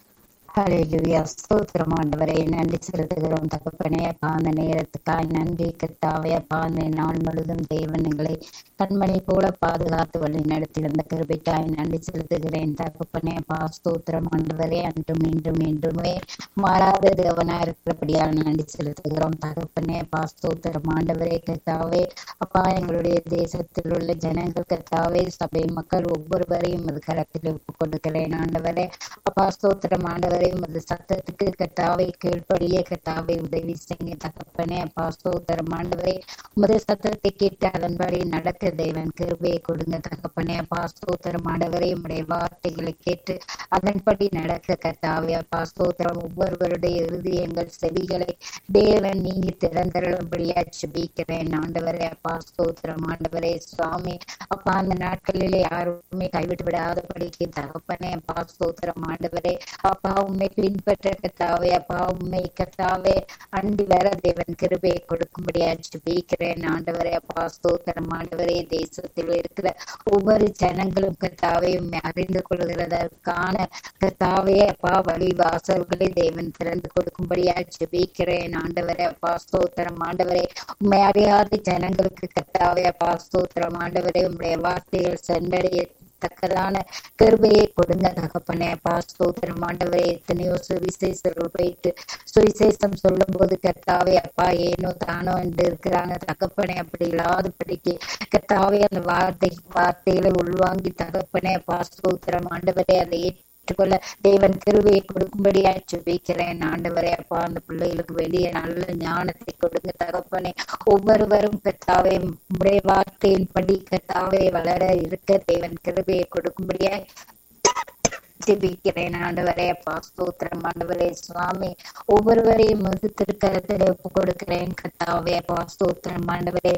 Speaker 5: ஹalleluya ஸ்தோத்திரம் ஆண்டவரே நன்றி செலுத்துகிறோம் தகப்பனே அப்பா அந்த நேரத்துக்காய் நன்றி கர்த்தாவே அப்பா அந்த நாள் முழுதும் தேவன் எங்களை கண்மணி போல பாதுகாத்து வழி நடத்தி வந்த கிருபைக்காய் நன்றி செலுத்துகிறேன் தகப்பனே அப்பா ஸ்தோத்திரம் ஆண்டவரே அன்றும் இன்றும் என்றுமே மாறாத தேவனா இருக்கிறபடியால் நன்றி செலுத்துகிறோம் தகப்பனே அப்பா ஸ்தோத்திரம் ஆண்டவரே கர்த்தாவே அப்பா எங்களுடைய தேசத்தில் உள்ள ஜனங்கள் கர்த்தாவே சபை மக்கள் ஒவ்வொருவரையும் அது கரத்தில் ஒப்புக் கொடுக்கிறேன் ஆண்டவரே அப்பா ஸ்தோத்திரம் ஆண்டவரே உமது சத்தத்துக்கு கர்த்தாவை கீழ்ப்படிய கர்த்தாவை உதவி செய்ய தகப்பனே அப்பா ஸ்தோத்திரம் ஆண்டவரே உமது சத்தத்தை கேட்டு அதன்படி நடக்க தேவன் கிருபையை கொடுங்க தகப்பனே அப்பா ஸ்தோத்திரம் ஆண்டவரே உம்முடைய வார்த்தைகளை கேட்டு அதன்படி நடக்க கர்த்தாவே அப்பா ஸ்தோத்திரம் ஒவ்வொருவருடைய இருதயங்கள் செவிகளை தேவன் நீங்கி திறந்தருளும்படியா ஜெபிக்கிறேன் ஆண்டவரே அப்பா ஸ்தோத்திரம் ஆண்டவரே சுவாமி அப்பா அந்த நாட்களிலே யாருமே கைவிட்டு விடாதபடிக்கு தகப்பனே அப்பா ஸ்தோத்திரம் ஆண்டவரே அப்பா உண்மை பின்பற்ற கத்தாவே அப்பா உண்மை கத்தாவே அண்டி வர தேவன் கிருபையை கொடுக்கும்படியா ஜெபிக்கிறேன் ஆண்டவரே அப்பா ஸ்தோத்திரம் ஆண்டவரே தேசத்தில் இருக்கிற ஒவ்வொரு ஜனங்களும் கத்தாவே உண்மை அறிந்து கொள்கிறதற்கான கத்தாவே அப்பா வழி வாசல்களை தேவன் திறந்து கொடுக்கும்படியா ஜெபிக்கிறேன் ஆண்டவரே அப்பா ஸ்தோத்திரம் ஆண்டவரே உண்மை அறியாத ஜனங்களுக்கு கத்தாவே அப்பா ஸ்தோத்திரம் ஆண்டவரே உம்முடைய வார்த்தைகள் சென்றடைய தக்கதான கிருபையை கொடுங்க தகப்பனே அப்பா ஸ்தோத்திரம் ஆண்டவரே எத்தனையோ சுவிசேஷர்கள் போயிட்டு சுவிசேஷம் சொல்லும் போது கர்த்தாவே அப்பா ஏனோ தானோ என்று இருக்கிறாங்க தகப்பனே அப்படி இல்லாதபடிக்கு கர்த்தாவே அந்த வார்த்தை வார்த்தைகளை உள்வாங்கி தகப்பனே அப்பா ஸ்தோத்திரம் ஆண்டவரே அதை ஏற்றுக்கொள்ள தேவன் கிருபையை கொடுக்கும்படியா ஜெபிக்கிறேன் ஆண்டவரே அப்பா அந்த பிள்ளைகளுக்கு வெளியே நல்ல ஞானத்தை கொடுங்க தகப்பனே ஒவ்வொருவரும் கத்தாவே உடைய வார்த்தையின் படி கத்தாவே வளர இருக்க தேவன் கிருபையை கொடுக்கும்படியா ஜெபிக்கிறேன் ஆண்டவரே அப்பா ஸ்தோத்திரம் ஆண்டவரே சுவாமி ஒவ்வொருவரையும் முகத்திற்கரத்தில் ஒப்பு கொடுக்கிறேன் கத்தாவே அப்பா ஸ்தோத்திரம் ஆண்டவரே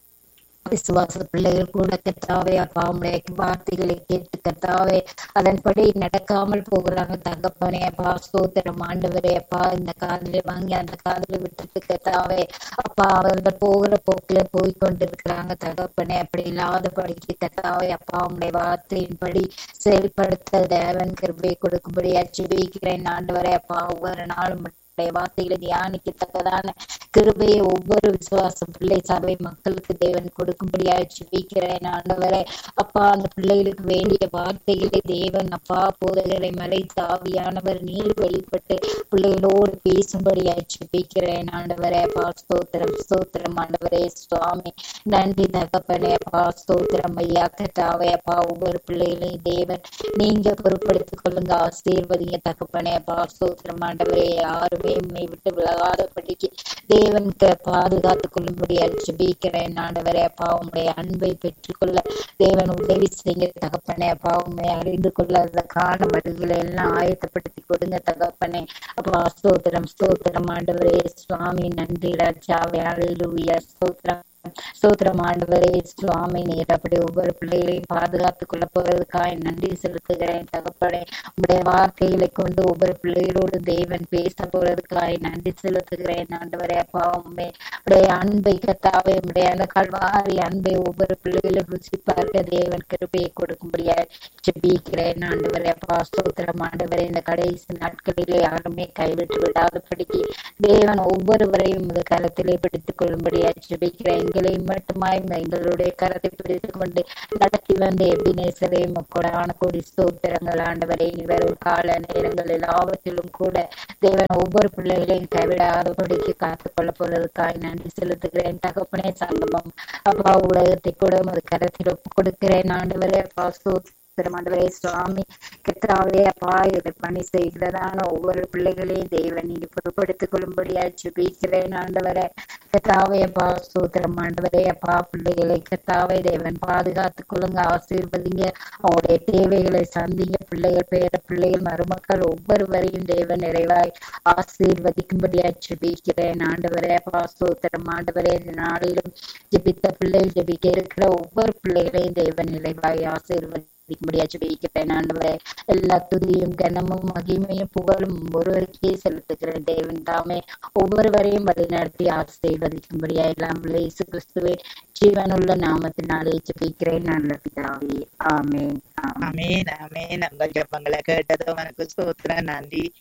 Speaker 5: விசுவாச பிள்ளைகள் கூட கத்தாவே அப்பா உடைய வார்த்தைகளை கேட்டு கத்தாவே அதன்படி நடக்காமல் போகிறாங்க தகப்பனே அப்பா ஸ்தோத்திரம் ஆண்டவரே அப்பா இந்த காதலை வாங்கி அந்த காதலை விட்டுட்டு கத்தாவே அப்பா அவர்கள் போகிற போக்குல போய் கொண்டிருக்கிறாங்க தகப்பனே அப்படி இல்லாத படிக்கு கத்தாவே அப்பா உடைய வார்த்தையின்படி செயல்படுத்த தேவன் கிருபை கொடுக்கும்படி அச்சுபிக்கிறேன் ஆண்டவரே அப்பா ஒவ்வொரு நாளும் உடைய வார்த்தைகளை தியானிக்கத்தக்கதான கிருபையை ஒவ்வொரு விசுவாச பிள்ளை சபை மக்களுக்கு தேவன் கொடுக்கும்படியா ஜெபிக்கிறேன் ஆண்டவரே அப்பா அந்த பிள்ளைகளுக்கு வேண்டிய வார்த்தைகளை தேவன் அப்பா போதகரை மறைத்து ஆவியானவர் நீர் வெளிப்பட்டு பிள்ளைகளோடு பேசும்படியா ஜெபிக்கிறேன் ஆண்டவரே அப்பா ஸ்தோத்திரம் ஸ்தோத்திரம் ஆண்டவரே சுவாமி நன்றி தகப்பனே அப்பா ஸ்தோத்திரம் ஐயா கத்தாவே அப்பா ஒவ்வொரு பிள்ளைகளையும் தேவன் நீங்க பொறுப்படுத்திக் கொள்ளுங்க ஆசீர்வதிங்க தகப்பனே அப்பா ஸ்தோத்திரம் ஆண்டவரே யாருமே உண்மை விட்டு விலகாதபடிக்கு தேவனுக்கு பாதுகாத்துக் கொள்ளும்படி ஜெபிக்கிறேன் ஆண்டவரே அப்பா உங்களுடைய அன்பை பெற்றுக்கொள்ள தேவன் உதவி செய்ய தகப்பனே அப்பா உண்மை அறிந்து கொள்ள அதற்கான வழிகளை எல்லாம் ஆயத்தப்படுத்தி கொடுங்க தகப்பனே அப்பா ஸ்தோத்திரம் ஸ்தோத்திரம் ஆண்டவரே சுவாமி நன்றி ராஜாவே அலையிலுயா ஸ்தோத்திரம் ஸ்தோத்திரம் ஆண்டவரே சுவாமி நீர் அப்படி ஒவ்வொரு பிள்ளைகளையும் பாதுகாத்துக் கொள்ள போவதற்காக நன்றி செலுத்துகிறேன் தகப்பனே உங்களுடைய வார்த்தைகளை கொண்டு ஒவ்வொரு பிள்ளைகளோடு தேவன் பேச போறதுக்காக நன்றி செலுத்துகிறேன் ஆண்டவரே அப்பா உண்மை உடைய அன்பை கத்தாவே உடைய அந்த கல்வாரி அன்பை ஒவ்வொரு பிள்ளைகளும் ருசி பார்க்க தேவன் கிருபையை கொடுக்கும்படியா ஜெபிக்கிறேன் ஆண்டவரே அப்பா ஸ்தோத்திரம் ஆண்டவரே இந்த கடைசி நாட்களிலே யாருமே கைவிட்டு விடாதபடிக்கு தேவன் ஒவ்வொருவரையும் இந்த கரத்திலே பிடித்துக் கொள்ளும்படியா ஜெபிக்கிறேன் எங்களை மட்டுமாய் எங்களுடைய கரத்தை பிடித்துக் கொண்டு நடத்தி வந்த எபினேசரே கொடான கொடி ஸ்தோத்திரங்கள் ஆண்டவரே இனி வரும் கால நேரங்கள் எல்லாவற்றிலும் கூட தேவன் ஒவ்வொரு பிள்ளைகளையும் கைவிடாதபடிக்கு காத்துக் கொள்ள போறதுக்காக நன்றி செலுத்துகிறேன் தகப்பனே சங்கமம் அப்பா உலகத்தை கூட உமது கரத்தில் ஒப்பு கொடுக்கிறேன் ஆண்டவரே அப்பா ஸ்தோத்திரம் ஆண்டவரே சுவாமி கத்தாவே அப்பா இதை பணி செய்கிறதான ஒவ்வொரு பிள்ளைகளையும் தேவன் நீங்க பொறுப்படுத்திக் கொள்ளும்படியா ஜெபிக்கிறேன் ஆண்டவரே கத்தாவே அப்பா சூத்திரம் ஆண்டவரே அப்பா பிள்ளைகளை கத்தாவே தேவன் பாதுகாத்துக் கொள்ளுங்க ஆசீர்வதிங்க அவருடைய தேவைகளை சந்திங்க பிள்ளைகள் பேர பிள்ளைகள் மருமக்கள் ஒவ்வொருவரையும் தேவன் நிறைவாய் ஆசீர்வதிக்கும்படியா ஜெபிக்கிறேன் ஆண்டவரே அப்பா சூத்திரம் ஆண்டவரே இந்த நாளிலும் ஜெபித்த பிள்ளைகள் ஜெபிக்க இருக்கிற ஒவ்வொரு பிள்ளைகளையும் தேவன் நிறைவாய் ஆசீர்வதி முடியா ஜெபிக்கிறேன் ஆண்டவரே எல்லா துதியும் கனமும் மகிமையும் புகழும் ஒருவருக்கே செலுத்துகிறேன் தேவன் தாமே ஒவ்வொருவரையும் வழி நடத்தி ஆசீர்வதிக்கும்படியா எல்லாம் இயேசு கிறிஸ்துவே ஜீவனுள்ள நாமத்தினாலே ஜெபிக்கிறேன் நல்ல பிதாவே ஆமென் ஆமென்
Speaker 2: அமேன் அமேன் உங்கள் ஜெபங்களை கேட்டது உனக்கு ஸ்தோத்திரம் நன்றி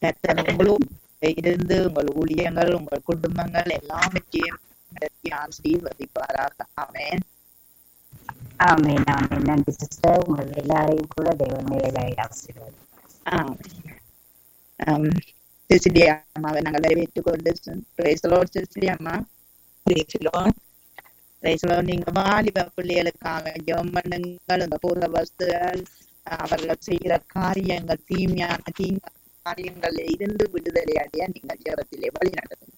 Speaker 2: கர்த்தர் உங்களும் இருந்து உங்கள் ஊழியங்கள் உங்கள் குடும்பங்கள் எல்லாவற்றையும் நடத்தி ஆசீர்வதிப்பாராக ஆமென்
Speaker 5: ஆமென் ஆமென் நன்றி சிஸ்டர் உங்கள் எல்லாரையும் கூட தேவன் மேலாய் ஆசீர்வாதம்
Speaker 2: சிசிலி அம்மாவை நாங்கள் வரவேற்றுக் கொண்டு பிரைஸ்லோ சிசிலி அம்மா பிரைஸ்லோ பிரைஸ்லோ நீங்க வாலிப பிள்ளைகளுக்காக ஜெபம் பண்ணுங்கள் இந்த பூர்வ வஸ்துகள் அவர்கள் செய்கிற காரியங்கள் தீமையான தீமை காரியங்கள் இருந்து விடுதலை அடைய நீங்கள் ஜெபத்திலே வழி நடத்துங்க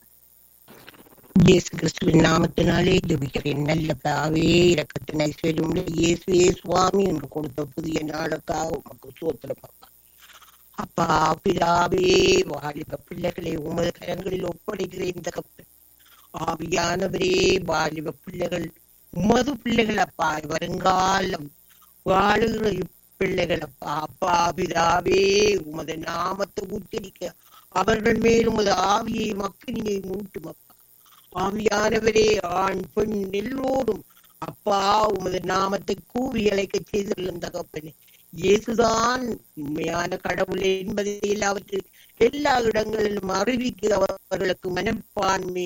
Speaker 6: இயேசு கிறிஸ்துவின் நாமத்தினாலே ஜெபிக்கிறேன் நல்ல பிதாவே இரக்கத்தின் ஐஸ்வர்யம் இயேசுவே சுவாமி என்று கொடுத்த புதிய நாளுக்காக உமக்கு சோத்திரம் அப்பா அப்பா பிதாவே வாலிப பிள்ளைகளை உமது கரங்களில் ஒப்படைக்கிறேன் தகப்பன் ஆவியானவரே வாலிப பிள்ளைகள் உமது பிள்ளைகள் அப்பா வருங்காலம் வாழுகிற பிள்ளைகள் அப்பா அப்பா பிதாவே உமது நாமத்தை உச்சரிக்க அவர்கள் மேல் உமது ஆவியை மக்களியை மூட்டும் அப்பா ஆவியானவரே ஆண் பெண் எல்லோரும் அப்பா உமது நாமத்தை கூவி அழைக்க செய்துள்ள தகப்பனே இயேசுதான் உண்மையான கடவுள் என்பதை எல்லாவற்றில் எல்லா இடங்களிலும் அறிவிக்க அவர்களுக்கு மனப்பான்மை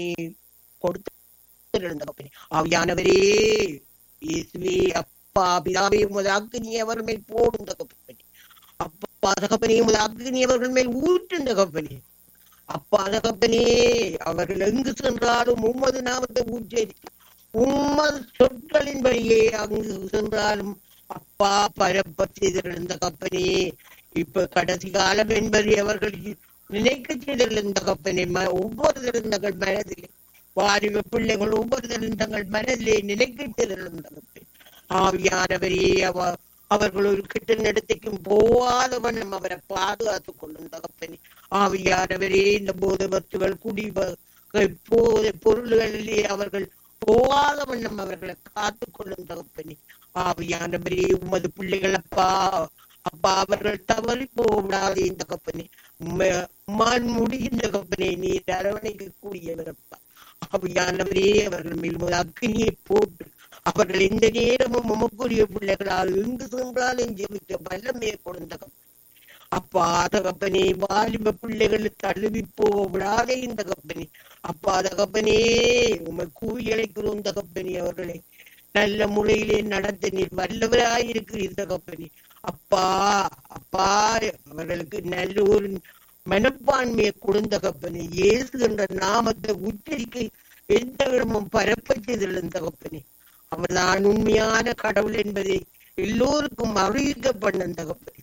Speaker 6: கொடுத்து தகப்பனே ஆவியானவரே இயேசுவே அப்பா பிதாவே உமது அக்னி அவர் மேல் போடும் தகப்பனே அப்பா தகப்பனே உமது அக்னி அவர்கள் மேல் ஊற்றும் தகப்பனே அப்பா தகப்பனே அவர்கள் எங்கு சென்றாலும் உம்மது நாமத்தை உச்சரிக்க உம்மது சொற்களின்படியே அங்கு சென்றாலும் அப்பா பரப்ப செய்திருந்த கப்பனே இப்ப கடைசி காலம் என்பதை அவர்கள் நினைக்க செய்திருந்த கப்பனே ஒவ்வொரு தங்கள் மனதிலே வாரிவ பிள்ளைகள் ஒவ்வொரு தங்கள் மனதிலே நினைக்க செய்திருந்த கப்பனே ஆவியானவரே அவ அவர்கள் ஒரு கிட்ட நடத்தைக்கும் போகாத வண்ணம் அவரை பாதுகாத்துக் கொள்ளும் தகப்பனே ஆவியானவரே இந்த போத வத்துகள் குடி போத பொருள்களிலே அவர்கள் போகாத வண்ணம் அவர்களை காத்துக் கொள்ளும் தகப்பனே ஆவியானவரே உமது பிள்ளைகள் அப்பா அப்பா அவர்கள் தவறி போடாதே இந்த கப்பனே உம்மான் முடிகின்ற கப்பனே நீர் அரவணைக்க கூடியவர் அப்பா ஆவியானவரே அவர்கள் மேல் ஒரு அக்னியை போட்டு அவர்கள் எந்த நேரமும் உமக்குரிய பிள்ளைகளால் எங்கு சென்றாலும் ஜெபிக்க வல்லமையை கொடுத்த அப்பா தகப்பனே வாலிப பிள்ளைகளை தழுவி போக விடாதே இந்த கப்பனே அப்பா தகப்பனே உமை கூவி அழைக்கிறோம் தகப்பனே அவர்களை நல்ல முறையிலே நடத்த நீர் வல்லவராயிருக்கிறீர் தகப்பனே அப்பா அப்பா அவர்களுக்கு நல்ல ஒரு மனப்பான்மையை கொடுந்த கப்பனே இயேசு என்ற நாமத்தை உச்சரிக்க எந்த இடமும் பரப்ப செய்திருந்த தகப்பனே அவர்தான் உண்மையான கடவுள் என்பதை எல்லோருக்கும் அறிவிக்கப்பட்ட தகப்பனே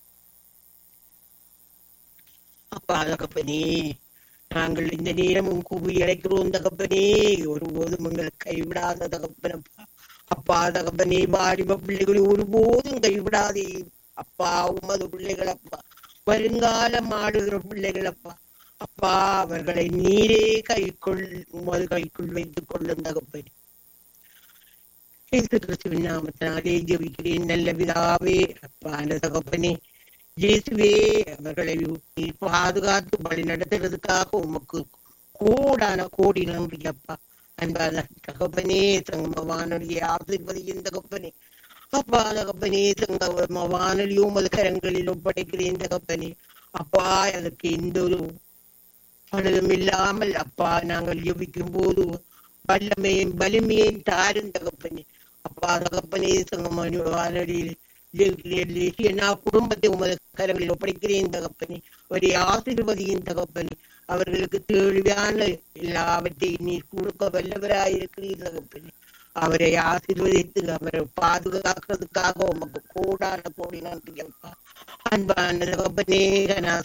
Speaker 6: அப்பா தகப்பனே நாங்கள் இந்த நேரமும் கூவி அழைக்கிறோம் தகப்பனே ஒருபோதும் எங்களை கைவிடாத தகப்பனப்பா அப்பா தகப்பனே வாலிப பிள்ளைகளை ஒருபோதும் கைவிடாதே அப்பா உமது பிள்ளைகள் அப்பா வருங்காலம் ஆடுகிற பிள்ளைகள் அப்பா அப்பா அவர்களை நீரே கைக்குள் உமது கைக்குள் வைத்துக் கொள்ளும் தகப்பனே இயேசு கிறிஸ்துவின் நாமத்தினாலே ஜெபிக்கிறேன் நல்ல விதாவே அப்பா அந்த தகப்பனே இயேசுவே அவர்களை பாதுகாத்து வழி நடத்துறதுக்காக உமக்கு கோடான கோடி நன்றி அப்பா அன்பான தகப்பனே சங்கம வானொலி ஆசிர்வதியின் தகப்பனே அப்பா தகப்பனே சங்கம வானொலி உமது கரங்களில் ஒப்படைக்கிறேன் தகப்பனே அப்பா அதற்கு எந்த ஒரு பலதும் இல்லாமல் அப்பா நாங்கள் யோபிக்கும் போது வல்லமையும் வலிமையும் தாரும் தகப்பனே அப்பா தகப்பனே சங்கம வானொலியில் நான் குடும்பத்தை உமது கரங்களில் ஒப்படைக்கிறேன் தகப்பனே ஒரே ஆசீர்வதியின் தகப்பனே அவர்களுக்கு தேவையான எல்லாவற்றையும் நீர் கொடுக்க வல்லவராயிருக்கிறீர் தகப்பனே அவரை ஆசீர்வதித்து அவரை பாதுகாக்கிறதுக்காக உமக்கு கோடான கோடி நன்றி அப்பா அன்பான தகப்பனே நான்